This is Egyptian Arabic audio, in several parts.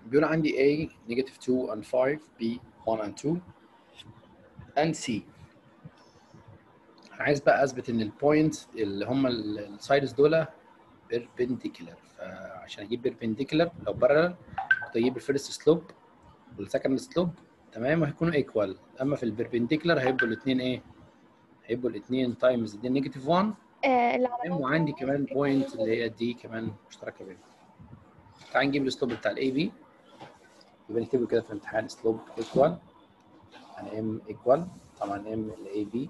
بيقول عندي A negative 2 and 5 B 1 and 2 and C عايز بقى اثبت ان البوينت اللي هم السايدز دول بيربنديكولار فعشان اجيب بيربنديكولار لو بارلل كنت اجيب الفيرست سلوب والسكند سلوب تمام وهيكونوا ايكوال اما في البيربنديكولار هيبقوا الاثنين ايه هيبقوا الاثنين تايمز دي نيجاتيف 1 آه اللي تمام عملوه وعندي كمان بوينت اللي هي دي كمان مشتركه بينهم تعال نجيب السلوب بتاع الاي بي يبقى نكتبه كده في الامتحان سلوب ايكوال يعني ام ايكوال طبعا ام الاي بي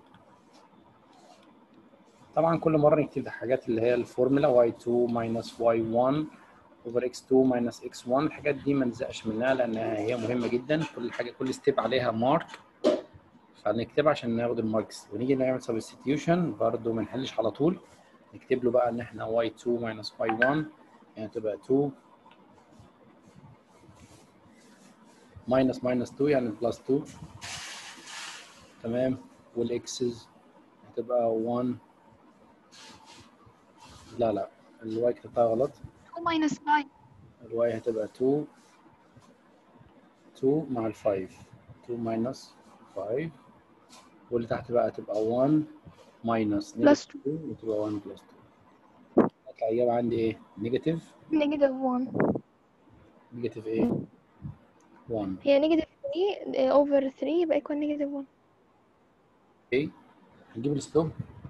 طبعا كل مره نكتب الحاجات اللي هي الفورمولا y2 minus y1 over x2 minus x1 الحاجات دي ما نزقش منها لانها هي مهمه جدا كل حاجه كل ستيب عليها مارك فنكتبها عشان ناخد الماركس ونيجي نعمل سبستيتيوشن برضه ما نحلش على طول نكتب له بقى ان احنا y2 minus y1 يعني تبقى 2 minus minus 2 يعني بلس 2 تمام والاكسز هتبقى 1 لا لا الواي كتبتها غلط 2 minus 5 الواي هتبقى 2 2 مع ال 5 2 minus 5 واللي تحت بقى هتبقى 1 minus Plus نيجاتيف 2 وتبقى 1 بلس 2 هتطلع الإجابة عندي إيه؟ نيجاتيف negative 1 نيجاتيف إيه؟ 1 هي negative 3 آه، over 3 يبقى equal negative 1 اوكي هنجيب السلوب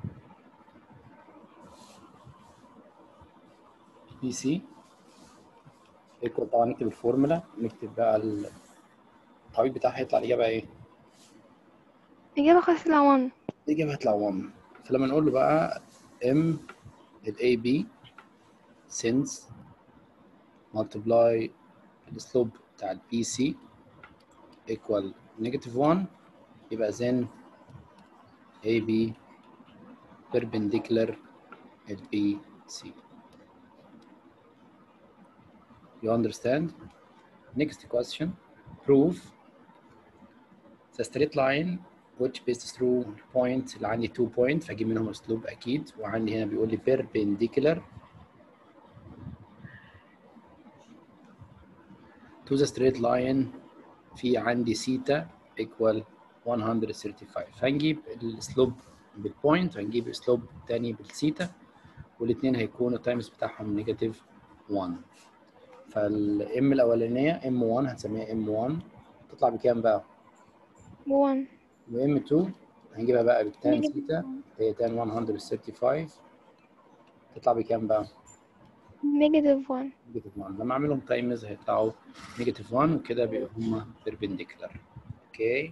بي سي ايكوال طبعا نكتب الفورمولا نكتب بقى ال- التعويض بتاعها هيطلع الإجابة إيه؟ إجابة خلاص تطلع 1 الإجابة هتطلع 1 فلما نقول له بقى ام ال AB since multiply السلوب بتاع ال BC equal negative 1 يبقى then AB perpendicular ال BC You understand? Next question. Prove the straight line which passes through point اللي عندي 2 point فاجيب منهم اسلوب اكيد وعندي هنا بيقول لي perpendicular to the straight line في عندي سيتا equal 135 فهنجيب السلوب بالبوينت وهنجيب اسلوب تاني بالسيتا والاثنين هيكونوا التايمز بتاعهم نيجاتيف 1 فالام الاولانيه ام 1 هنسميها ام 1 تطلع بكام بقى؟ 1 وام 2 هنجيبها بقى بالتان Negative سيتا اللي هي تان 135 تطلع بكام بقى؟ negative 1 نيجاتيف 1 لما اعملهم تايمز هيطلعوا نيجاتيف 1 وكده بيبقوا هما بيربنديكولار اوكي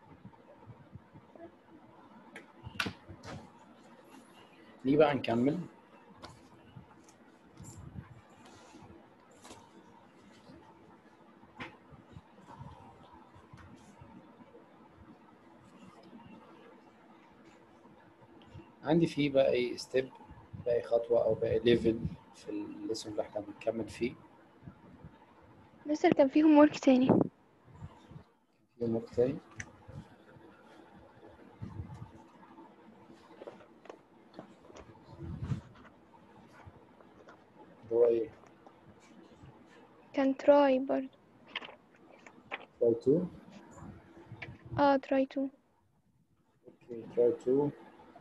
نيجي بقى نكمل عندي فيه باقي ستيب باقي خطوة أو باقي ليفل في الليسون اللي احنا بنكمل فيه مستر كان فيهم work تاني في يوم وقت تاني هو ايه؟ كان try برضه try to اه try to okay try to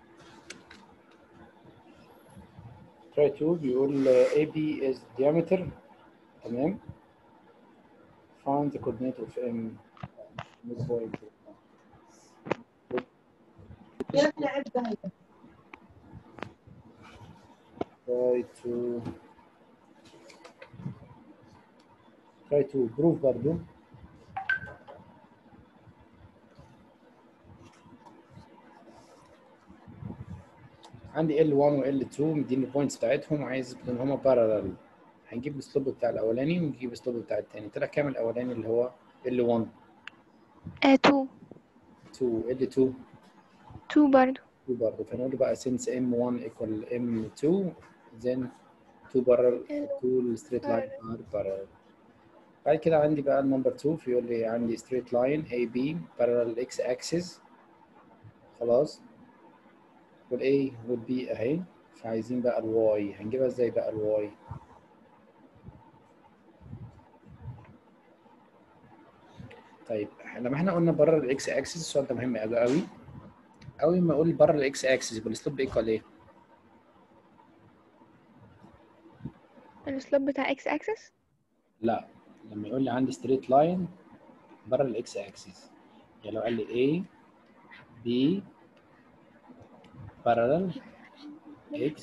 try to بيقول uh, AB is diameter تمام find the coordinate of M mid point try to try to prove برضو عندي L1 و L2 مديني البوينتس بتاعتهم عايز ان هما بارالل هنجيب السلوب بتاع الاولاني ونجيب السلوب بتاع التاني طلع كام الاولاني اللي هو L1 آه 2 2 L2 2 برضه 2 برضه فنقول له بقى since M1 equal M2 then 2 parallel 2 straight line are parallel بعد كده عندي بقى النمبر 2 فيقول لي عندي straight line AB parallel x axis خلاص وال A وال B اهي فعايزين بقى ال Y هنجيبها ازاي بقى ال Y طيب لما احنا قلنا بره الاكس اكسس السؤال ده مهم قوي قوي اول ما اقول بره الاكس اكسس يبقى السلوب ايكوال ايه؟ السلوب بتاع اكس اكسس لا لما يقول لي عندي ستريت لاين بره الاكس اكسس يعني لو قال لي A B parallel X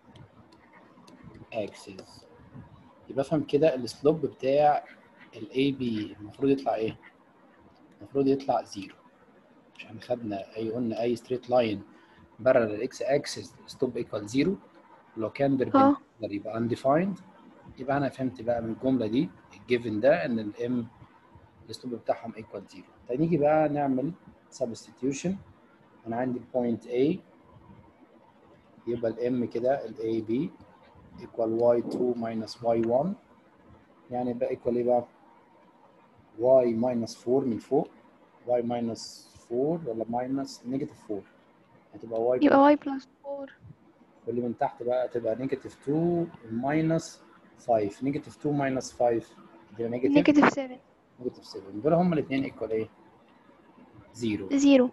axis يبقى افهم كده السلوب بتاع ال AB المفروض يطلع ايه؟ المفروض يطلع زيرو مش احنا خدنا اي قلنا اي ستريت لاين بره الاكس اكسس ستوب ايكوال زيرو لو كان اه perpendicular يبقى undefined يبقى انا فهمت بقى من الجمله دي الجيفن ده ان الام الاسلوب بتاعهم ايكوال زيرو طيب نيجي بقى نعمل substitution انا عندي point A يبقى الام كده ال AB equal y2 minus y1 يعني بقى equal ايه بقى y minus 4 من فوق y minus 4 ولا minus negative 4 هتبقى y يبقى y plus 4 واللي من تحت بقى تبقى نيجاتيف 2 ماينس 5 نيجاتيف 2 ماينس 5 دي نيجاتيف نيجاتيف 7 نيجاتيف 7 دول هما الاثنين ايكوال ايه؟ زيرو زيرو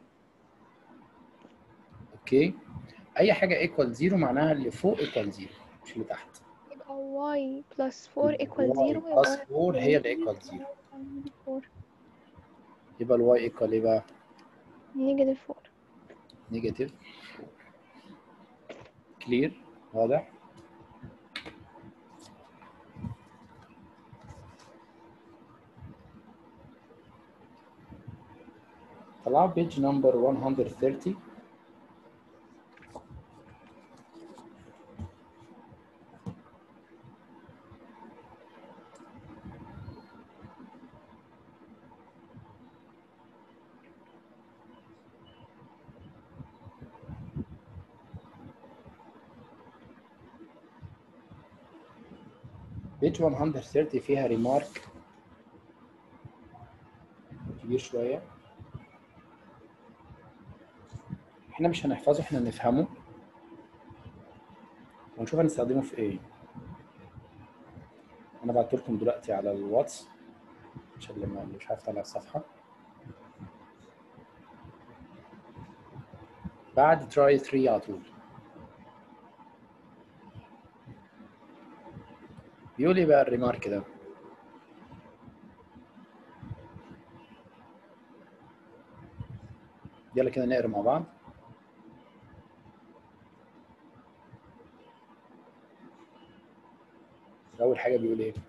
اوكي اي حاجه ايكوال زيرو معناها اللي فوق ايكوال زيرو مش اللي تحت يبقى y plus 4 equal y 0 plus 4 هي اللي ايكوال زيرو يبقى الواي ايكوال ايه بقى؟ نيجاتيف 4 نيجاتيف كلير واضح؟ طلعوا بيج نمبر 130 بيج 130 فيها ريمارك كبير شوية احنا مش هنحفظه احنا نفهمه ونشوف هنستخدمه في ايه انا بعت لكم دلوقتي على الواتس عشان اللي ما- اللي مش عارف يطلع الصفحة بعد تراي 3 على طول بيقول ايه بقى الريمارك ده يلا كده نقرا مع بعض اول حاجه بيقول ايه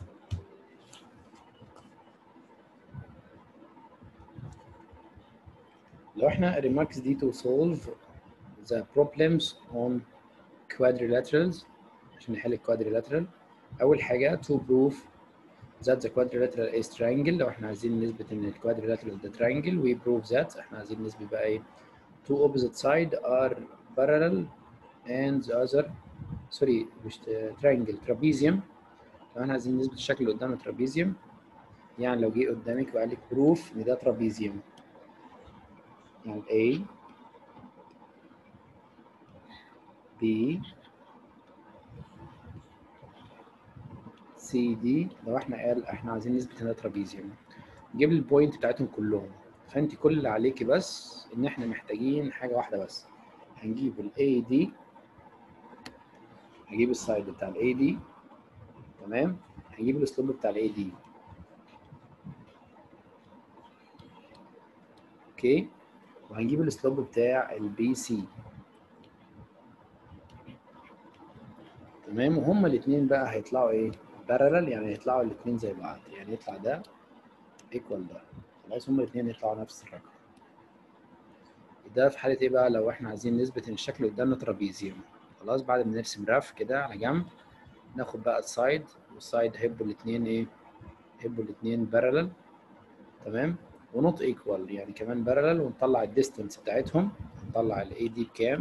لو احنا remarks دي to solve the problems on quadrilaterals عشان نحل quadrilateral اول حاجه to prove that the quadrilateral is triangle لو احنا عايزين نثبت ان الكوادريلاترال ده triangle we prove that احنا عايزين نثبت بقى ايه two opposite side are parallel and the other سوري مش triangle trapezium لو احنا عايزين نثبت الشكل اللي قدامنا trapezium يعني لو جه قدامك وقال لك proof ان ده trapezium يعني A B سي دي لو احنا قال احنا عايزين نثبت ان ده ترابيزيوم جيب لي البوينت بتاعتهم كلهم فانت كل اللي عليكي بس ان احنا محتاجين حاجه واحده بس هنجيب الاي دي هجيب السايد بتاع الاي دي تمام هنجيب الاسلوب بتاع الاي دي اوكي وهنجيب الاسلوب بتاع البي سي تمام وهما الاثنين بقى هيطلعوا ايه بارلل يعني هيطلعوا الاثنين زي بعض يعني يطلع ده ايكوال ده خلاص هما الاثنين يطلعوا نفس الرقم ده في حاله ايه بقى لو احنا عايزين نثبت ان الشكل قدامنا ترابيزيوم خلاص بعد ما نرسم رف كده على جنب ناخد بقى السايد والسايد هيبقوا الاثنين ايه هيبقوا الاثنين بارلل تمام ونوت ايكوال يعني كمان بارلل ونطلع الديستنس بتاعتهم نطلع الاي دي بكام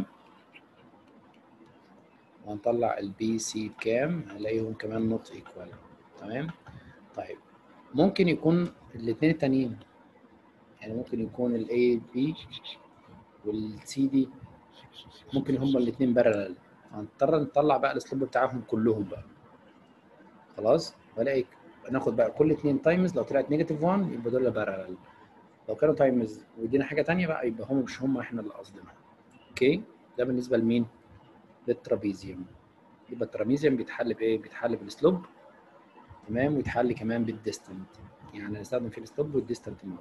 وهنطلع البي سي بكام هنلاقيهم كمان نوت ايكوال تمام طيب ممكن يكون الاثنين التانيين يعني ممكن يكون الاي بي والسي دي ممكن هما الاثنين بارلل هنضطر نطلع بقى الاسلوب بتاعهم كلهم بقى خلاص بلاقي ناخد بقى كل اثنين تايمز لو طلعت نيجاتيف 1 يبقى دول بارلل لو كانوا تايمز ودينا حاجه تانية بقى يبقى هم مش هم احنا اللي قصدنا اوكي ده بالنسبه لمين للترابيزيوم يبقى الترابيزيوم بيتحل بايه بيتحل بالسلوب تمام ويتحل كمان بالديستنت يعني هنستخدم فيه السلوب والديستنت مود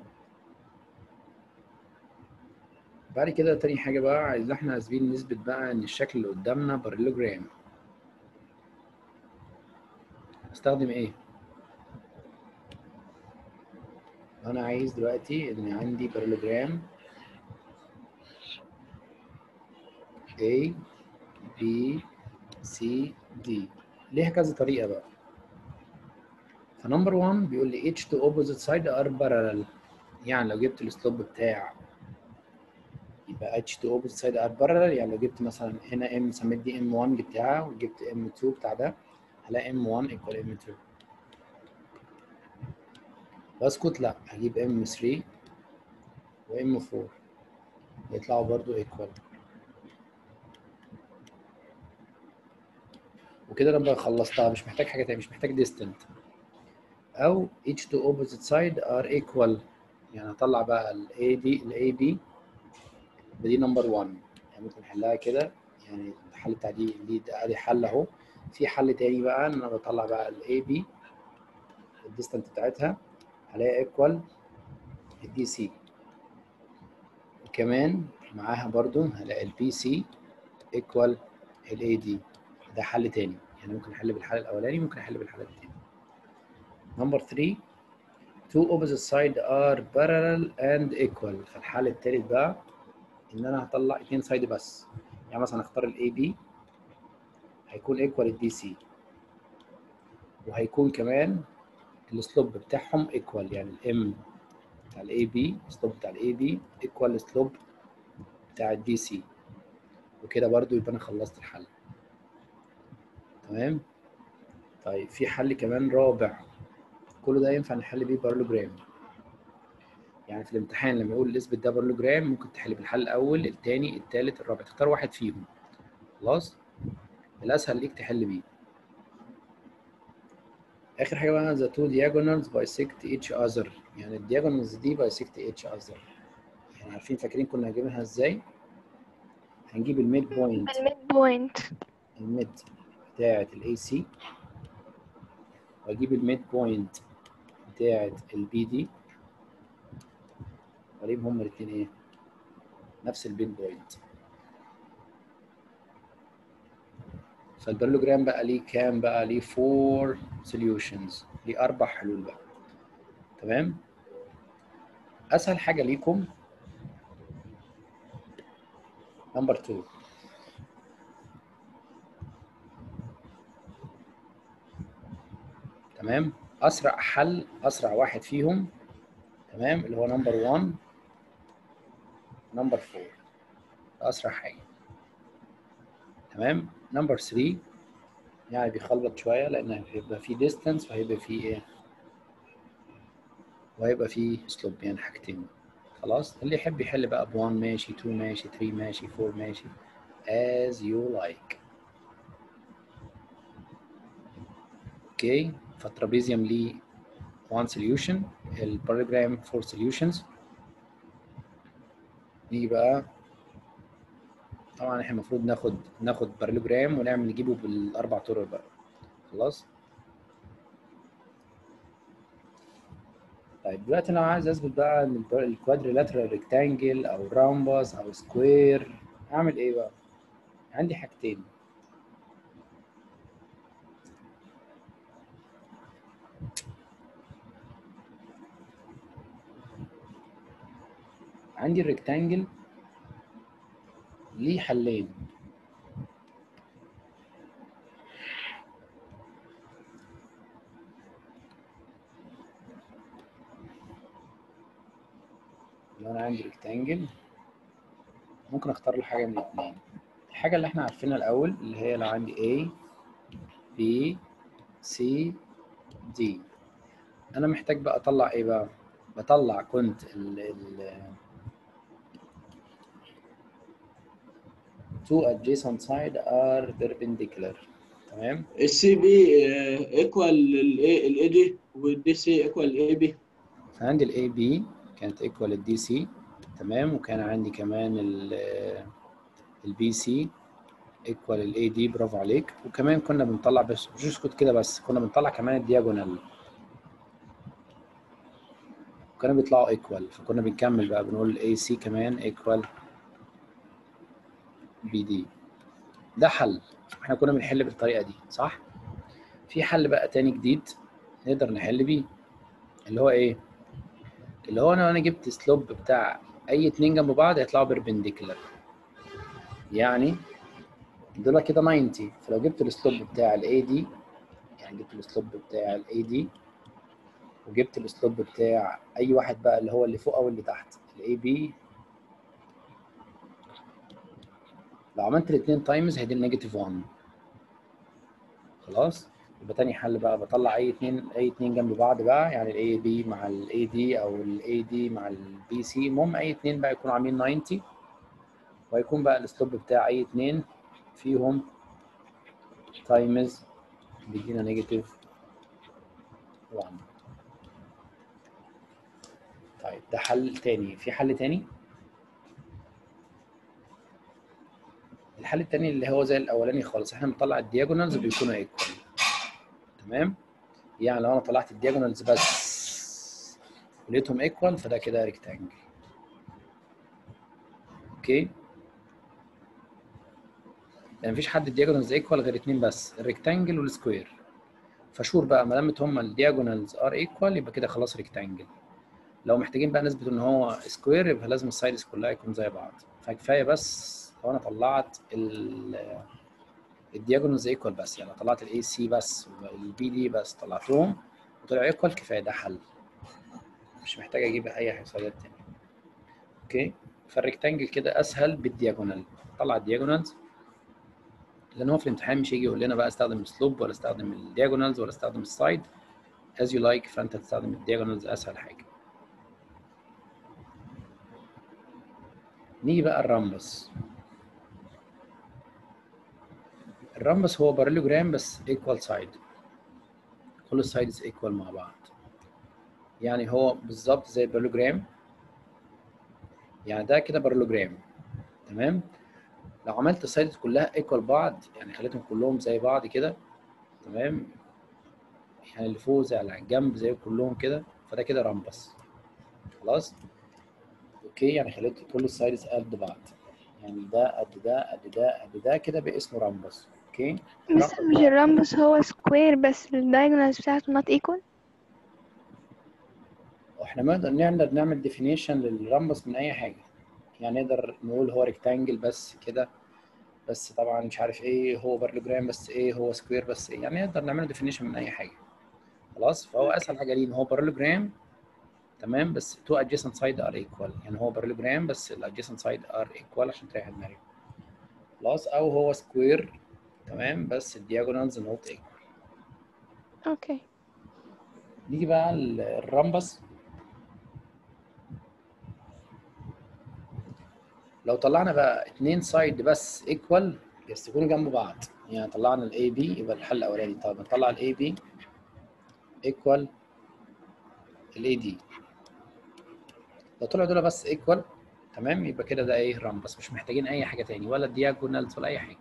بعد كده تاني حاجه بقى عايز احنا عايزين نثبت بقى ان الشكل اللي قدامنا بارالوجرام استخدم ايه انا عايز دلوقتي ان عندي بارالوجرام A B C D ليها كذا طريقة بقى فنمبر 1 بيقول لي each two opposite side are parallel يعني لو جبت السلوب بتاع يبقى each two opposite side are parallel يعني لو جبت مثلا هنا M سميت دي M1 جبتها وجبت M2 بتاع ده هلاقي M1 equal M2 بسكت لا هجيب M3 و M4 يطلعوا برضو equal وكده انا بقى خلصتها مش محتاج حاجه تانية مش محتاج distant او each two opposite side are equal يعني هطلع بقى ال A دي ال A B دي نمبر 1 يعني ممكن نحلها كده يعني الحل بتاع دي دي ادي حل اهو في حل تاني بقى ان انا بطلع بقى ال A B الديستنت بتاعتها هلاقي equal ال D C وكمان معاها برضو هلاقي ال B C equal ال A D ده حل تاني يعني ممكن احل بالحل الاولاني ممكن احل بالحل التاني نمبر 3 two opposite side are parallel and equal فالحل التالت بقى ان انا هطلع اتنين سايد بس يعني مثلا اختار الاي بي هيكون ايكوال الدي سي وهيكون كمان السلوب بتاعهم ايكوال يعني الام بتاع الاي بي السلوب بتاع الاي بي ايكوال السلوب بتاع الدي سي وكده برضو يبقى انا خلصت الحل تمام طيب في حل كمان رابع كل ده ينفع نحل بيه بارلوجرام يعني في الامتحان لما يقول اثبت ده بارلوجرام ممكن تحل بالحل الاول الثاني الثالث الرابع تختار واحد فيهم خلاص الاسهل ليك تحل بيه اخر حاجه بقى the two diagonals bisect each other يعني الدياجونالز دي bisect each other يعني عارفين فاكرين كنا هنجيبها ازاي هنجيب الميد بوينت الميد بوينت الميد بتاعه الاي سي واجيب الميد بوينت بتاعه البي دي واجيب هما الاثنين ايه نفس الميد بوينت فالبارلوجرام بقى ليه كام بقى ليه فور سوليوشنز ليه اربع حلول بقى تمام اسهل حاجه ليكم نمبر 2 تمام اسرع حل اسرع واحد فيهم تمام اللي هو نمبر 1 نمبر 4 اسرع حاجه تمام نمبر 3 يعني بيخلط شويه لان هيبقى فيه ديستانس وهيبقى فيه ايه وهيبقى فيه سلوب يعني حاجتين خلاص اللي يحب يحل بقى ب 1 ماشي 2 ماشي 3 ماشي 4 ماشي as you like اوكي فالترابيزيوم ليه 1 solution البارالوجرام 4 solutions نيجي بقى طبعا احنا المفروض ناخد ناخد بارالوجرام ونعمل نجيبه بالاربع طرق بقى خلاص طيب دلوقتي انا عايز اثبت بقى ان الكوادريلاترال ريكتانجل او رامبس او سكوير اعمل ايه بقى عندي حاجتين عندي الريكتانجل ليه حلين لو انا عندي ريكتانجل ممكن اختار له حاجه من الاثنين الحاجه اللي احنا عارفينها الاول اللي هي لو عندي A B C D انا محتاج بقى اطلع ايه بقى بطلع كنت ال ال two adjacent side are perpendicular تمام السي بي ايكوال الاي دي والدي سي ايكوال الاي بي فعندي الاي بي كانت ايكوال الدي سي تمام وكان عندي كمان البي سي ايكوال الاي دي برافو عليك وكمان كنا بنطلع بس مش اسكت كده بس كنا بنطلع كمان الدياجونال كانوا بيطلعوا ايكوال فكنا بنكمل بقى بنقول اي سي كمان ايكوال بي دي ده حل احنا كنا بنحل بالطريقه دي صح في حل بقى تاني جديد نقدر نحل بيه اللي هو ايه اللي هو انا انا جبت سلوب بتاع اي اتنين جنب بعض هيطلعوا بيربنديكولار يعني دول كده 90 فلو جبت السلوب بتاع الاي دي يعني جبت السلوب بتاع الاي دي وجبت السلوب بتاع اي واحد بقى اللي هو اللي فوق او اللي تحت الاي بي لو عملت الاثنين تايمز هيدي النيجاتيف 1 خلاص يبقى تاني حل بقى بطلع اي اتنين اي اتنين جنب بعض بقى يعني الاي بي مع الاي دي او الاي دي مع البي سي المهم اي اتنين بقى يكونوا عاملين 90 وهيكون بقى السلوب بتاع اي اتنين فيهم تايمز بيدينا نيجاتيف 1 طيب ده حل تاني في حل تاني الحل التاني اللي هو زي الاولاني خالص احنا بنطلع الدياجونالز بيكونوا ايكوال تمام يعني لو انا طلعت الدياجونالز بس ولقيتهم ايكوال فده كده ريكتانجل اوكي يعني مفيش حد الدياجونالز ايكوال غير اتنين بس الريكتانجل والسكوير فشور بقى ما دامت هما الدياجونالز ار ايكوال يبقى كده خلاص ريكتانجل لو محتاجين بقى نثبت ان هو سكوير يبقى لازم السايدز كلها يكون زي بعض فكفايه بس لو انا طلعت الدياجونالز ايكوال بس يعني طلعت الاي سي بس والبي دي بس طلعتهم وطلع ايكوال كفايه ده حل مش محتاج اجيب اي حسابات تاني اوكي فالريكتانجل كده اسهل بالدياجونال طلع الدياجونالز لان هو في الامتحان مش هيجي يقول لنا بقى استخدم سلوب ولا استخدم الدياجونالز ولا استخدم السايد as you like فانت تستخدم الدياجونالز اسهل حاجه نيجي بقى الرامبس الرامبس هو بارالوجرام بس ايكوال سايد كل السايدز ايكوال مع بعض يعني هو بالظبط زي البارالوجرام يعني ده كده بارالوجرام تمام لو عملت السايدز كلها ايكوال بعض يعني خليتهم كلهم زي بعض كده تمام يعني اللي فوق زي على الجنب زي كلهم كده فده كده رامبس خلاص اوكي يعني خليت كل السايدز قد بعض يعني ده قد ده قد ده قد ده كده بقى اسمه رامبس اوكي بس مش الرامبس هو سكوير بس الدايجونالز بتاعته not equal واحنا نقدر نقدر نعمل ديفينيشن للرامبس من اي حاجه يعني نقدر نقول هو ريكتانجل بس كده بس طبعا مش عارف ايه هو بارلوجرام بس ايه هو سكوير بس ايه يعني نقدر نعمل ديفينيشن من اي حاجه خلاص فهو اسهل حاجه ليه ان هو بارلوجرام تمام بس تو adjacent side are equal يعني هو بارلوجرام بس ال adjacent side are equal عشان تريح دماغك خلاص او هو سكوير تمام بس الدياجونالز not equal اوكي نيجي بقى الرامبس لو طلعنا بقى اتنين سايد بس ايكوال بس يكونوا جنب بعض يعني طلعنا الاي بي يبقى الحل الاولاني طب نطلع الاي بي ايكوال الاي دي لو طلعوا دول بس ايكوال تمام يبقى كده ده ايه رامبس مش محتاجين اي حاجه تاني ولا دياجونالز ولا اي حاجه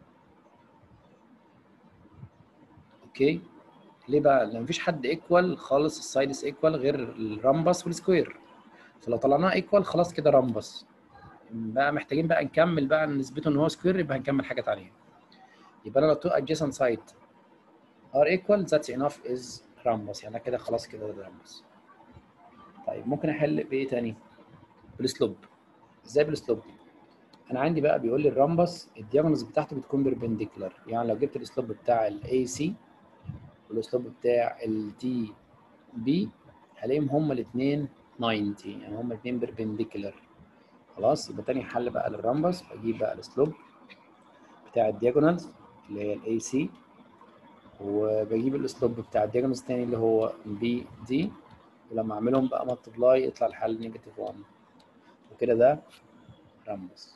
اوكي ليه بقى لان مفيش حد ايكوال خالص السايدس ايكوال غير الرامبس والسكوير فلو طلعناه ايكوال خلاص كده رامبس بقى محتاجين بقى نكمل بقى نثبته ان هو سكوير يبقى هنكمل حاجه ثانيه يبقى انا لو تو adjacent side are equal that's enough is rhombus يعني كده خلاص كده ده rhombus طيب ممكن احل بايه تاني بالسلوب ازاي بالسلوب انا عندي بقى بيقول لي الرامبس الدياجونالز بتاعته بتكون بيربنديكولار يعني لو جبت السلوب بتاع الاي سي والسلوب بتاع التي بي هلاقيهم هما الاثنين 90 يعني هما الاثنين بيربنديكولار خلاص يبقى تاني حل بقى للرامبس بجيب بقى السلوب بتاع الدياجونالز اللي هي الاي سي وبجيب الاسلوب بتاع الدياجونالز الثاني اللي هو بي دي ولما اعملهم بقى ملتبلاي يطلع الحل نيجاتيف 1 وكده ده رامبس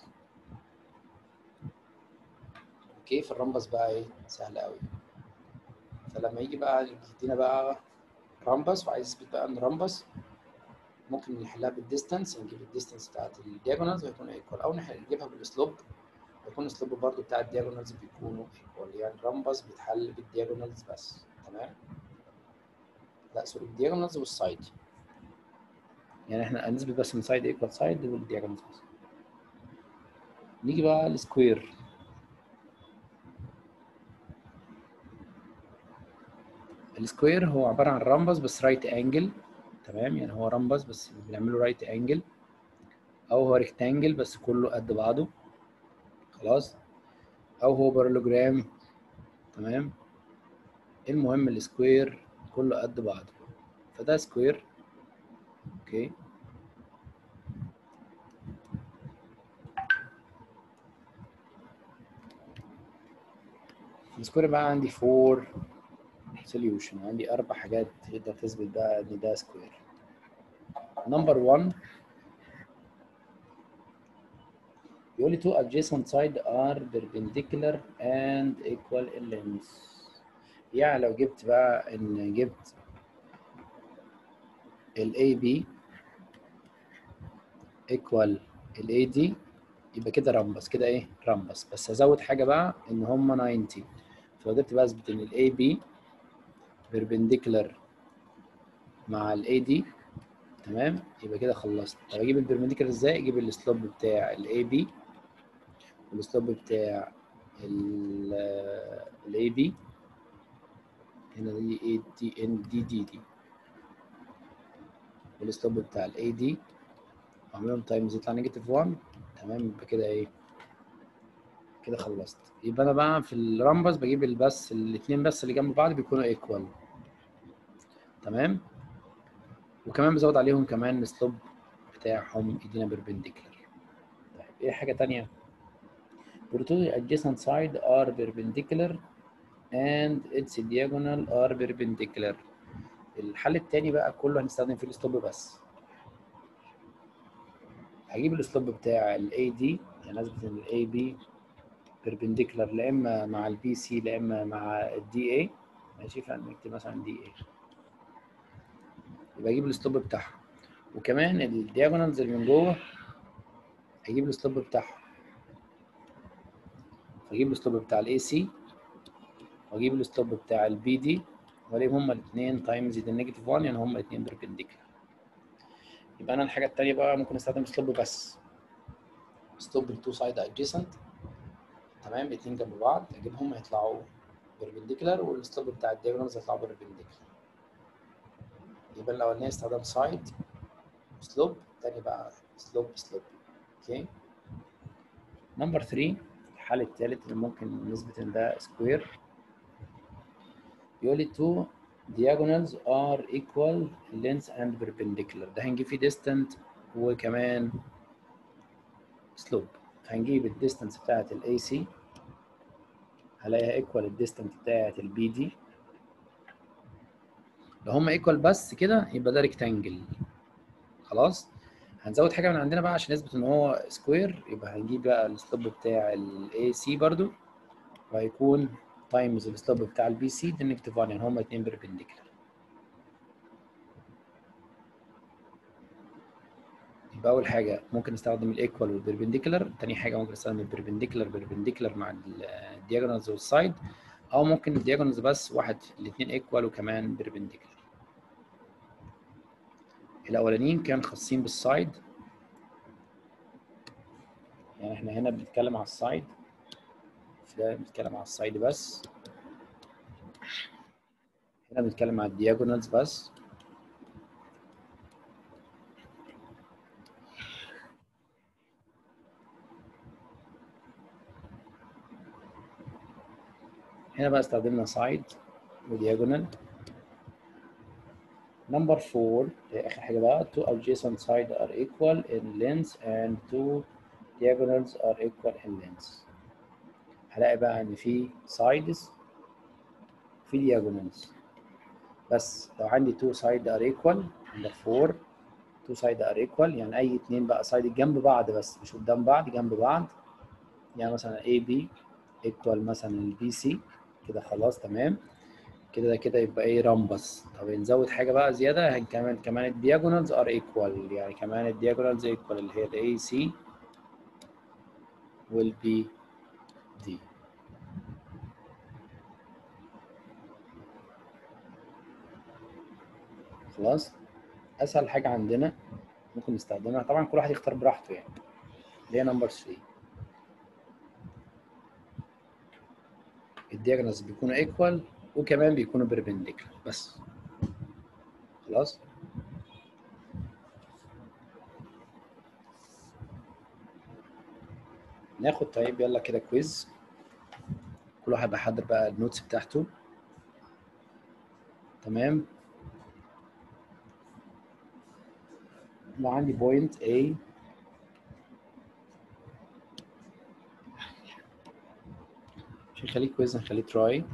كيف الرامبس بقى ايه سهل قوي فلما يجي بقى يدينا بقى رامبس وعايز يثبت بقى ان رامبس ممكن نحلها بالديستانس نجيب الديستانس بتاعت الدياجونالز ويكون ايكوال او نجيبها بالسلوب يكون السلوب برضو بتاع الدياجونالز بيكونوا ايكوال يعني الرامبس بيتحل بالدياجونالز بس تمام لا سوري الدياجونالز والسايد يعني احنا هنثبت بس من سايد ايكوال سايد والدياجونالز بس نيجي بقى السكوير السكوير هو عباره عن رامبس بس رايت انجل تمام يعني هو رامبس بس بنعمله رايت انجل او هو ريكتانجل بس كله قد بعضه خلاص او هو بارالوجرام تمام المهم السكوير كله قد بعضه فده سكوير اوكي السكوير بقى عندي فور سوليوشن عندي اربع حاجات تقدر تثبت بقى ان ده سكوير نمبر 1 يقول لي two adjacent side are perpendicular and equal in length يعني لو جبت بقى ان جبت ال AB equal ال AD يبقى كده رامبس كده ايه رامبس بس هزود حاجه بقى ان هم 90 فلو جبت بقى اثبت ان ال AB perpendicular مع ال AD تمام يبقى كده خلصت طب اجيب البربنديكولار ازاي اجيب السلوب بتاع ال AB والسلوب بتاع ال AB هنا دي اي دي ان دي دي دي والسلوب بتاع الاي دي اعملهم تايمز يطلع نيجاتيف 1 تمام يبقى كده ايه كده خلصت يبقى انا بقى في الرامبس بجيب بس الاثنين بس اللي جنب بعض بيكونوا ايكوال تمام وكمان بزود عليهم كمان السلوب بتاعهم يدينا بيربنديكولار طيب ايه حاجه ثانيه Vertical adjacent side are perpendicular and its diagonal are perpendicular الحل التاني بقى كله هنستخدم فيه السلوب بس هجيب السلوب بتاع ال AD يعني اثبت ان ال AB perpendicular لا اما مع ال BC لا اما مع ال DA ماشي فنكتب مثلا DA يبقى اجيب السلوب بتاعها وكمان الدياجونالز اللي من جوه هجيب السلوب بتاعها فاجيب السلوب بتاع الاي سي واجيب السلوب بتاع البي دي والاقيهم هما الاثنين تايمز النيجاتيف 1 يعني هما الاثنين بيربنديكولار يبقى انا الحاجه الثانيه بقى ممكن استخدم سلوب بس سلوب التو سايد ادجيسنت تمام الاثنين جنب بعض اجيبهم هيطلعوا بيربنديكولار والسلوب بتاع الدياجونالز هيطلعوا بيربنديكولار يبقى الاولانيه استخدام سايد سلوب الثاني بقى سلوب سلوب اوكي نمبر 3 الحل الثالث اللي ممكن نثبت ان ده سكوير يقول لي two diagonals are equal length and perpendicular ده هنجيب فيه distant وكمان slope هنجيب الديستانس بتاعت ال AC هلاقيها equal الديستانس بتاعت ال BD لو هما equal بس كده يبقى ده ريكتانجل خلاص هنزود حاجه من عندنا بقى عشان نثبت ان هو سكوير يبقى هنجيب بقى السلوب بتاع الاي سي برضو وهيكون تايمز السلوب بتاع البي سي ده نيجاتيف 1 يعني هما الاثنين بيربنديكولار يبقى اول حاجه ممكن نستخدم الايكوال والبيربنديكولار تاني حاجه ممكن نستخدم البيربنديكولار بيربنديكولار مع الدياجونالز والسايد او ممكن الدياجونالز بس واحد الاثنين ايكوال وكمان بيربنديكولار الاولانيين كان خاصين بالسايد يعني احنا هنا بنتكلم على السايد ده بنتكلم على السايد بس هنا بنتكلم على الدياجونالز بس هنا بقى استخدمنا سايد ودياجونال Number four آخر حاجة بقى two adjacent sides are equal in length and two diagonals are equal in length. هلاقي بقى إن في sides في diagonals بس لو عندي two sides are equal number four two sides are equal يعني أي اتنين بقى side جنب بعض بس مش قدام بعض جنب بعض يعني مثلا AB equal مثلا ال BC كده خلاص تمام كده ده كده يبقى ايه رامبس طب نزود حاجه بقى زياده هنكمل كمان الدياجونالز ار ايكوال يعني كمان الدياجونالز ايكوال اللي هي الاي سي والبي دي خلاص اسهل حاجه عندنا ممكن نستخدمها طبعا كل واحد يختار براحته يعني اللي هي نمبر 3 الدياجونالز بيكونوا ايكوال وكمان بيكونوا بيربنديكولار بس خلاص ناخد طيب يلا كده كويز كل واحد بيحضر بقى النوتس بتاعته تمام لو عندي بوينت A مش نخليه كويز نخليه تراي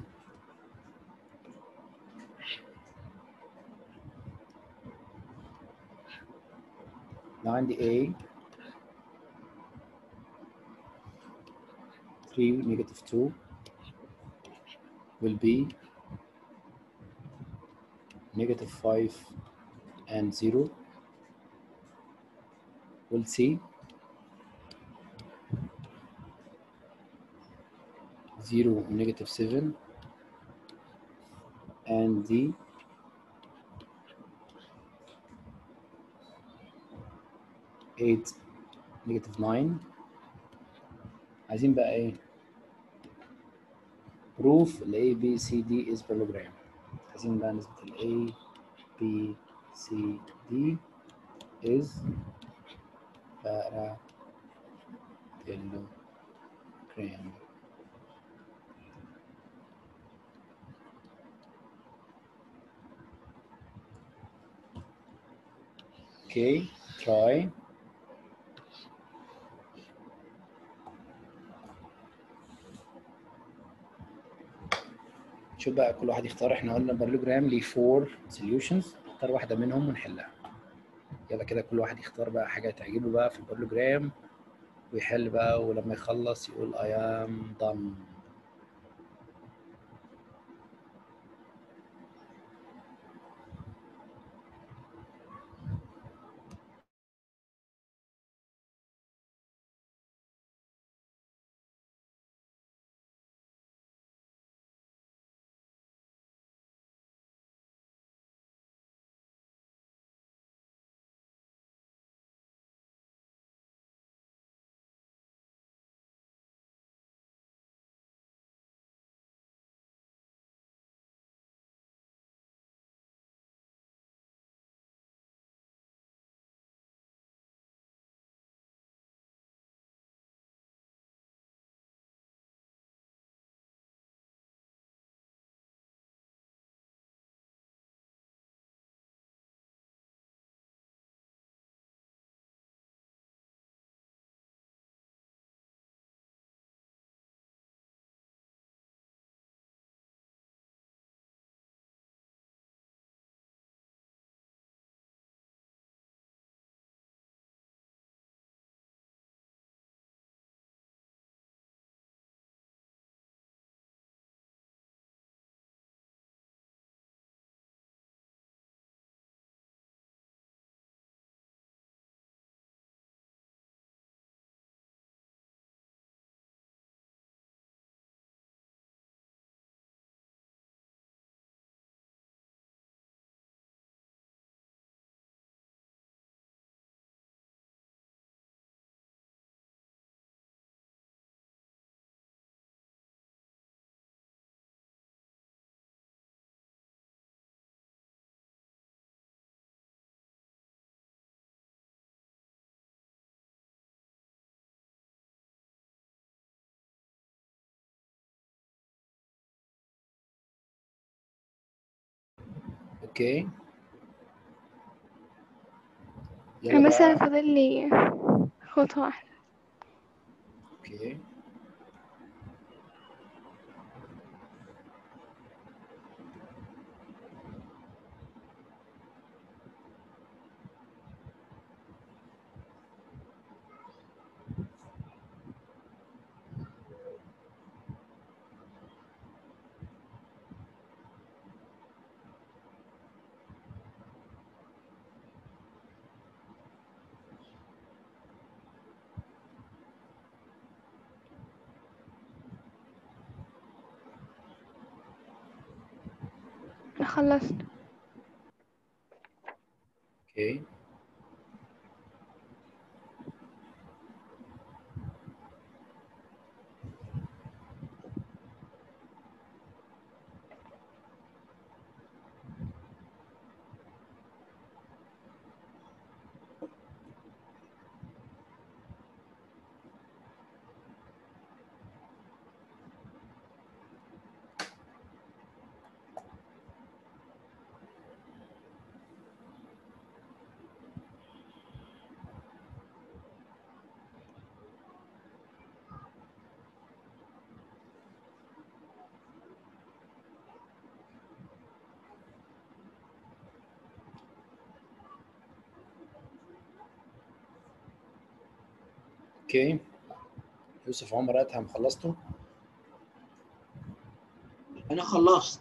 لو عندي A 3 negative 2 will be negative 5 and 0 we'll see 0 negative 7 and D eight negative nine عايزين بقى ايه proof ال A B C D is parallelogram عايزين بقى نثبت ال A B C D is parallelogram Okay, try. شوف بقى كل واحد يختار احنا قلنا بارلوجرام ليه فور سوليوشنز نختار واحده منهم ونحلها يلا كده كل واحد يختار بقى حاجه تعجبه بقى في البارلوجرام ويحل بقى ولما يخلص يقول I am done اوكي يلا انا مثلا بقى فاضل لي خطوة واحدة اوكي خلصت اوكي اوكي يوسف عمر ادهم خلصتوا انا خلصت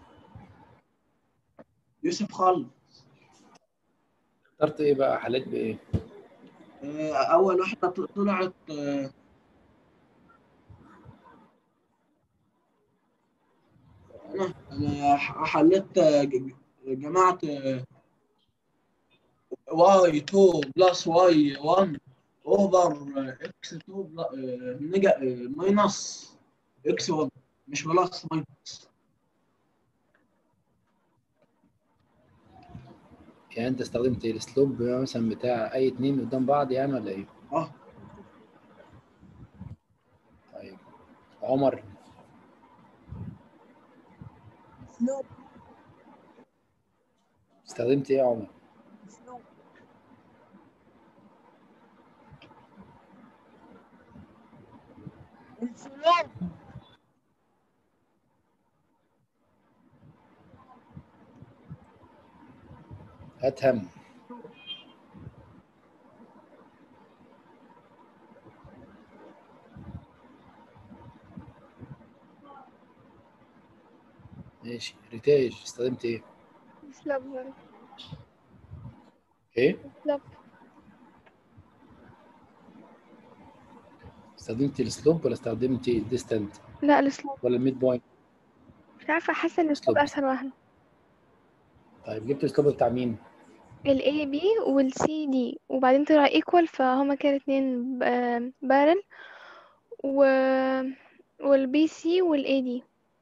يوسف خلص اخترت ايه بقى حليت بايه آه، اول واحده ط- طلعت آه، انا انا ح- حليت آه، ج- جمعت واي 2 بلس واي 1 اوفر اكس 2 نيجا ماينس اكس 1 مش بلس ماينس يعني انت استخدمت ايه الاسلوب مثلا بتاع اي اتنين قدام بعض يعني ولا ايه اه طيب عمر سلوب استخدمت ايه يا عمر سلوب السلوب ادهم ماشي ريتاج استخدمت ايه سلاب برضه ايه سلاب استخدمت السلوب ولا استخدمت الديستنت لا السلاب ولا الميد بوينت مش عارفة حاسة ان السلاب سلاب. اسهل واحدة طيب جبت السلوب بتاع مين ال A B وال C D وبعدين طلع equal فهما كانوا اتنين بارل و وال B C وال A D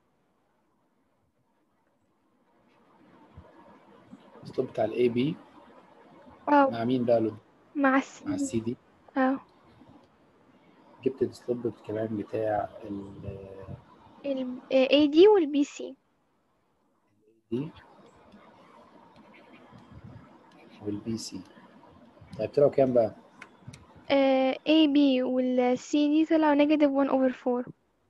السلوب بتاع الاي بي اه مع مين بقى له مع السي مع السي دي اه جبت السلوب كمان بتاع ال ال A D وال B C دي والبي سي طيب طلعوا كام بقى آه A B وال C D طلعوا negative 1 over 4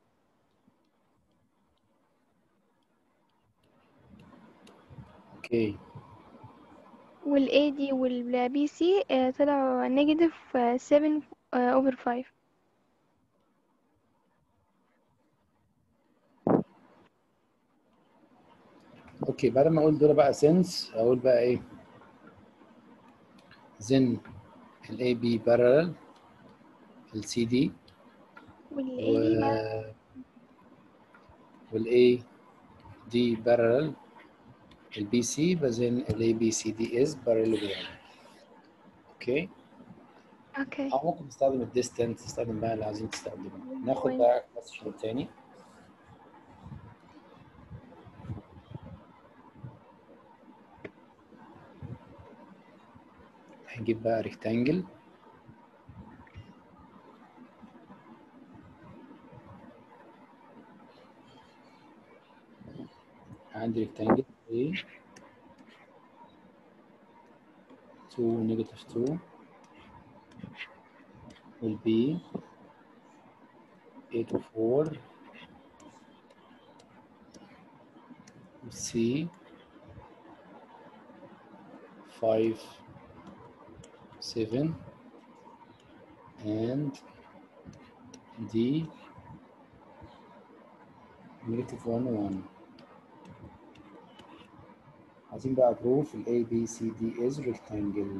اوكي وال A D وال B C آه طلعوا negative آه 7 آه over 5 اوكي بعد ما اقول دول بقى سنس اقول بقى ايه زن الاي بي بارلل السي دي وال و A D بقى والاي دي بارلل البي سي بزن الاي بي سي دي از بارلل اوكي اوكي او ممكن نستخدم الديستنس نستخدم بقى اللي عايزين تستخدمه ناخد بقى كويستشن تاني هنجيب بقى ريكتانجل عندي ريكتانجل A 2 نيجاتيف 2 والبي 8 و 4 والسي 5 7 and D negative 1 1 عايزين بقى proof ال A B C D is rectangle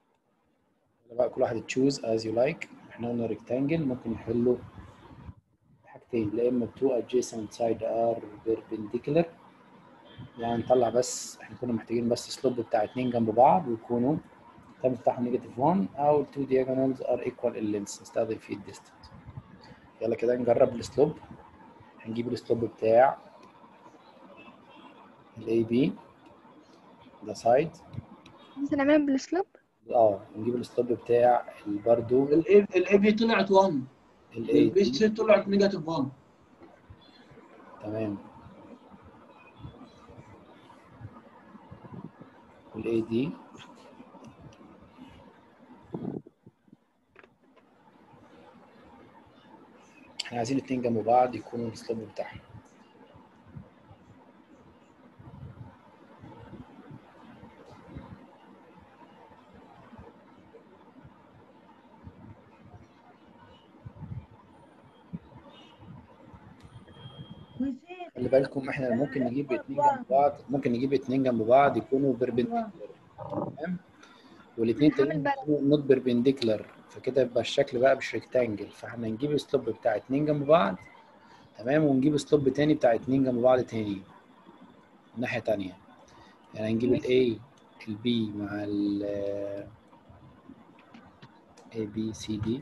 يلا بقى كل واحد تشوز as you like احنا قلنا rectangle ممكن نحله حاجتين لا اما two adjacent side are perpendicular يعني نطلع بس احنا كنا محتاجين بس سلوب بتاع اتنين جنب بعض ويكونوا الترم بتاعهم نيجاتيف 1 او ال two diagonals are equal in length نستخدم فيه الديستنس يلا كده نجرب السلوب هنجيب السلوب بتاع ال AB ده سايد بس نعملها بالسلوب اه ونجيب السلوب بتاع ال- برضو الاي بي طلعت 1 ال البي AD سي طلعت نيجاتيف 1 تمام والاي دي احنا عايزين الاتنين جنب بعض يكونوا السلوب بتاعهم خلي بالكم احنا ممكن نجيب اتنين جنب بعض ممكن نجيب اتنين جنب بعض يكونوا بيربنديكولار تمام والاتنين هعمل تانيين بقى. يكونوا نوت بيربنديكولار فكده يبقى الشكل بقى مش ريكتانجل فاحنا نجيب السلوب بتاع اتنين جنب بعض تمام ونجيب سلوب تاني بتاع اتنين جنب بعض تاني ناحية تانية يعني هنجيب ال A ال B مع ال A B C D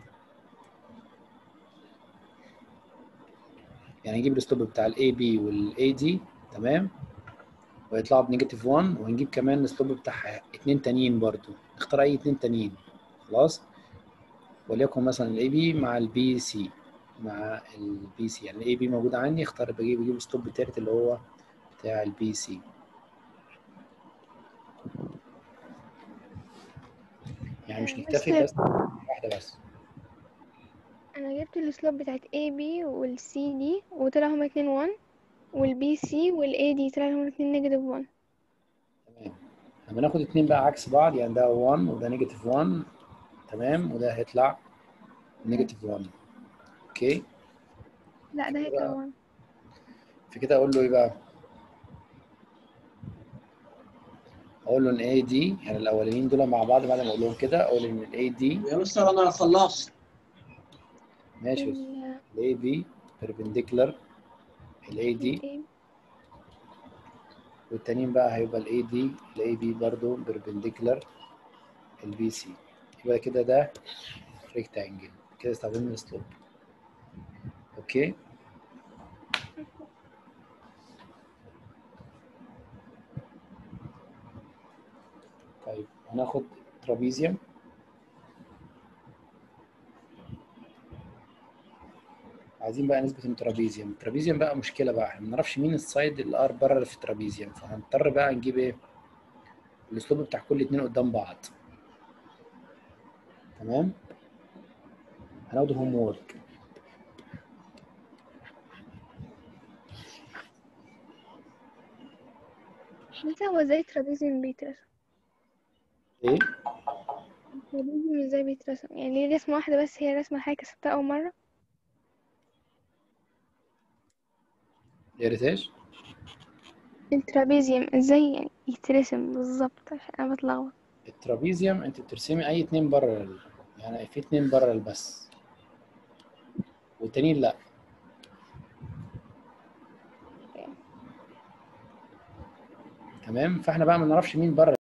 يعني نجيب السلوب بتاع ال A B وال A D تمام ويطلعوا بنيجاتيف 1 وهنجيب كمان السلوب بتاع اتنين تانيين برضو نختار اي اتنين تانيين خلاص وليكن مثلا الاي بي مع البي سي مع البي سي يعني الاي بي موجود عندي اختار بجيب بجيب السلوب التالت اللي هو بتاع البي سي يعني مش آه، نكتفي بس- بس واحدة بس انا جبت السلوب بتاعت A B وال C D وطلع هما اتنين 1 وال B C وال A D طلع هما اتنين نيجاتيف 1 تمام لما ناخد اتنين بقى عكس بعض يعني ده 1 وده نيجاتيف 1 تمام وده هيطلع نيجاتيف 1 اوكي لا ده هيطلع 1 فكده اقول له ايه بقى اقول له ان اي دي يعني الاولانيين دول مع بعض بعد ما اقول لهم كده اقول ان الاي دي يا مستر انا خلصت ماشي ال- الاي بي بيربنديكولار الاي دي ال والتانيين بقى هيبقى الاي دي الاي بي برضه بيربنديكولار البي سي يبقى كده ده ريكتانجل كده استخدمنا السلوب اوكي طيب هناخد ترابيزيوم عايزين بقى نثبت الترابيزيوم الترابيزيوم بقى مشكله بقى احنا ما نعرفش مين السايد اللي ار بره اللي في الترابيزيوم فهنضطر بقى نجيب ايه الاسلوب بتاع كل اتنين قدام بعض تمام هناخده هوم وورك بس هو ازاي ترابيزيوم بيترسم ايه الترابيزيوم ازاي بيترسم يعني ليه رسمة واحدة بس هي رسمة حاجة كسبتها أول مرة يا ريتاش الترابيزيوم ازاي يعني يترسم بالظبط عشان أنا بتلخبط الترابيزيوم انت بترسمي اي اتنين بره ال- يعني في اتنين بره بس والتانيين لا تمام فاحنا بقى ما نعرفش مين بره